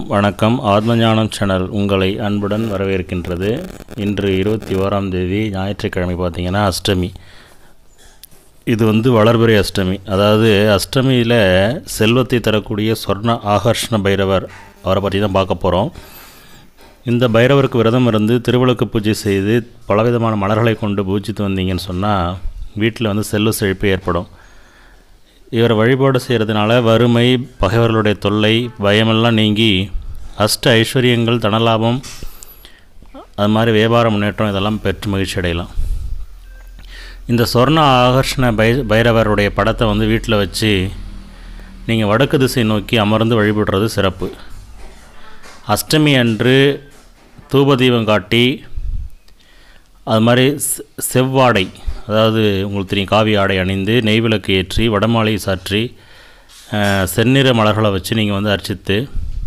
வணக்கம் ஆத்மஞானம் சேனல் உங்களை அன்புடன் வரவேற்கின்றது இன்று இருபத்தி ஓராம் தேதி ஞாயிற்றுக்கிழமை பார்த்தீங்கன்னா அஷ்டமி இது வந்து வளர்பிறை அஷ்டமி அதாவது அஷ்டமியில் செல்வத்தை தரக்கூடிய சொர்ண ஆகர்ஷண பைரவர் அவரை பற்றி தான் பார்க்க போகிறோம் இந்த பைரவருக்கு விரதம் இருந்து திருவிளக்கு பூஜை செய்து பலவிதமான மலர்களை கொண்டு பூஜித்து வந்தீங்கன்னு சொன்னால் வீட்டில் வந்து செல்வ செழிப்பு ஏற்படும் இவரை வழிபாடு செய்கிறதுனால வறுமை பகைவர்களுடைய தொல்லை பயமெல்லாம் நீங்கி அஷ்ட ஐஸ்வர்யங்கள் தனலாபம் அது மாதிரி வியாபார முன்னேற்றம் இதெல்லாம் பெற்று மகிழ்ச்சி அடையலாம் இந்த சொர்ண ஆகர்ஷண பை பைரவருடைய படத்தை வந்து வீட்டில் வச்சு நீங்கள் வடக்கு திசை நோக்கி அமர்ந்து வழிபடுறது சிறப்பு அஷ்டமி அன்று தூப தீபம் காட்டி அது மாதிரி செ- செவ்வாடை அதாவது உங்களுக்கு தெரியும் காவி ஆடை அணிந்து நெய் விளக்கு ஏற்றி வடமாலை சாற்றி அஹ், செந்நிற மலர்களை வச்சு நீங்கள் வந்து அர்ச்சித்து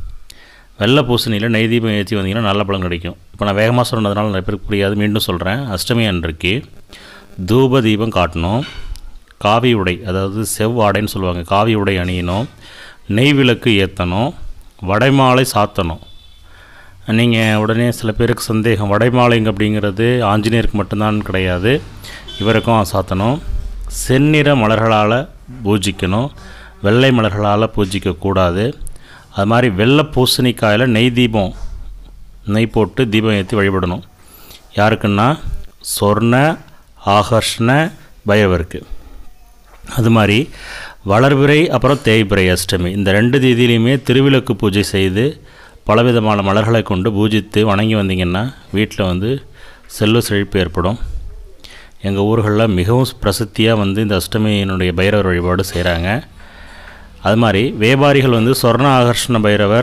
வெள்ளை பூசணியில் நெய் தீபம் ஏற்றி வந்தீங்கன்னா நல்ல பலன் கிடைக்கும் இப்போ நான் வேகமாக சொன்னதுனால நிறைய பேருக்கு புரியாது மீண்டும் சொல்கிறேன் அஷ்டமி அன்றைக்கு தூப தீபம் காட்டணும் காவி உடை அதாவது செவ்வாடைன்னு சொல்லுவாங்க காவி உடை அணியணும் நெய் விளக்கு ஏற்றணும் வடைமாலை சாத்தணும் நீங்கள் உடனே சில பேருக்கு சந்தேகம் வடைமாலைங்க அப்படிங்கிறது ஆஞ்சநேயருக்கு மட்டும்தான் கிடையாது இவருக்கும் சாத்தணும் செந்நிற மலர்களால் பூஜிக்கணும் வெள்ளை மலர்களால் பூஜிக்கக்கூடாது அது மாதிரி வெள்ளை பூசணிக்காயில் நெய் தீபம் நெய் போட்டு தீபம் ஏற்றி வழிபடணும் யாருக்குன்னா சொர்ண ஆகர்ஷண பைரவருக்கு அது மாதிரி வளர்பிறை அப்புறம் தேய்பிறை அஷ்டமி இந்த ரெண்டு தேதியிலையுமே திருவிளக்கு பூஜை செய்து பலவிதமான மலர்களை கொண்டு பூஜித்து வணங்கி வந்தீங்கன்னா வீட்டில் வந்து செல்வ செழிப்பு ஏற்படும் எங்கள் ஊர்களில் மிகவும் பிரசித்தியாக வந்து இந்த அஷ்டமியினுடைய பைரவர் வழிபாடு செய்கிறாங்க அது மாதிரி வியாபாரிகள் வந்து சொர்ண ஆகர்ஷண பைரவர்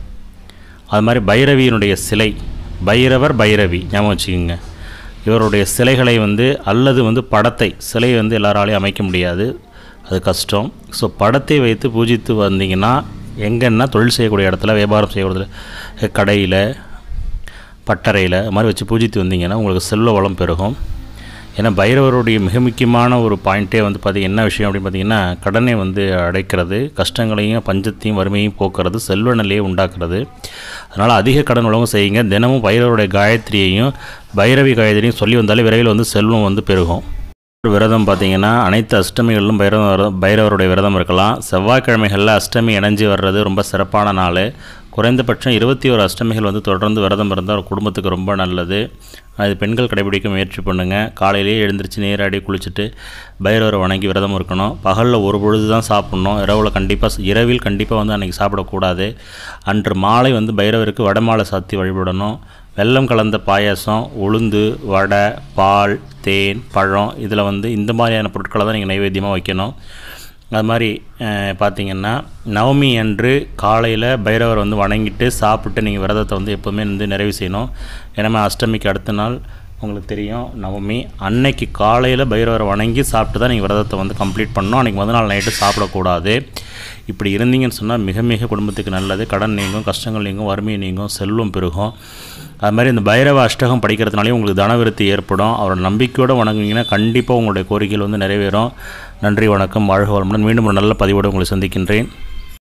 அது மாதிரி பைரவியினுடைய சிலை பைரவர் பைரவி ஞாபகம் வச்சுக்கோங்க இவருடைய சிலைகளை வந்து அல்லது வந்து படத்தை சிலை வந்து எல்லாராலையும் அமைக்க முடியாது அது கஷ்டம் ஸோ படத்தை வைத்து பூஜித்து வந்தீங்கன்னா எங்கன்னா தொழில் செய்யக்கூடிய இடத்துல வியாபாரம் செய்யக்கூடிய கடையில் பட்டறையில் அது மாதிரி வச்சு பூஜித்து வந்தீங்கன்னா உங்களுக்கு செல்வ வளம் பெருகும் ஏன்னா பைரவருடைய மிக முக்கியமான ஒரு பாயிண்ட்டே வந்து பார்த்திங்க என்ன விஷயம் அப்படின்னு பார்த்தீங்கன்னா கடனை வந்து அடைக்கிறது கஷ்டங்களையும் பஞ்சத்தையும் வறுமையும் போக்குறது செல்வ நிலையை உண்டாக்குறது அதனால் அதிக கடன் உலகம் செய்யுங்க தினமும் பைரவருடைய காயத்ரியையும் பைரவி காயத்ரியும் சொல்லி வந்தாலே விரைவில் வந்து செல்வம் வந்து பெருகும் விரதம் பார்த்தீங்கன்னா அனைத்து அஷ்டமிகளிலும் பைரவ விரதம் பைரவருடைய விரதம் இருக்கலாம் செவ்வாய்க்கிழமைகளில் அஷ்டமி இணைஞ்சு வர்றது ரொம்ப சிறப்பான நாள் குறைந்தபட்சம் இருபத்தி ஒரு அஷ்டமிகள் வந்து தொடர்ந்து விரதம் இருந்தால் ஒரு குடும்பத்துக்கு ரொம்ப நல்லது அது பெண்கள் கடைபிடிக்க முயற்சி பண்ணுங்கள் காலையிலேயே எழுந்திரிச்சு நீராடி குளிச்சுட்டு பைரவரை வணங்கி விரதம் இருக்கணும் பகலில் ஒரு பொழுது தான் சாப்பிட்ணும் இரவில் கண்டிப்பாக இரவில் கண்டிப்பாக வந்து அன்றைக்கி சாப்பிடக்கூடாது அன்று மாலை வந்து பைரவருக்கு வடமாலை சாத்தி வழிபடணும் வெல்லம் கலந்த பாயாசம் உளுந்து வடை பால் தேன் பழம் இதில் வந்து இந்த மாதிரியான பொருட்களை தான் நீங்கள் நைவேத்தியமாக வைக்கணும் அது மாதிரி அஹ், பார்த்தீங்கன்னா நவமி அன்று காலையில் பைரவர் வந்து வணங்கிட்டு சாப்பிட்டு நீங்கள் விரதத்தை வந்து எப்போவுமே வந்து நிறைவு செய்யணும் ஏன்னா அஷ்டமிக்கு அடுத்த நாள் உங்களுக்கு தெரியும் நவமி அன்னைக்கு காலையில் பைரவரை வணங்கி சாப்பிட்டு தான் நீங்கள் விரதத்தை வந்து கம்ப்ளீட் பண்ணணும் அன்றைக்கி முதல் நாள் நைட்டு சாப்பிடக்கூடாது இப்படி இருந்தீங்கன்னு சொன்னால் மிக மிக குடும்பத்துக்கு நல்லது கடன் நீங்கும் கஷ்டங்கள் நீங்கும் வறுமை நீங்கும் செல்வம் பெருகும் அது மாதிரி இந்த பைரவ அஷ்டகம் படிக்கிறதுனாலே உங்களுக்கு தனவிருத்தி ஏற்படும் அவரோட நம்பிக்கையோடு வணங்குனீங்கன்னா கண்டிப்பாக உங்களுடைய கோரிக்கைகள் வந்து நிறைவேறும் நன்றி வணக்கம் வாழ்க வளமுடன் மீண்டும் ஒரு நல்ல பதிவோடு உங்களை சந்திக்கின்றேன்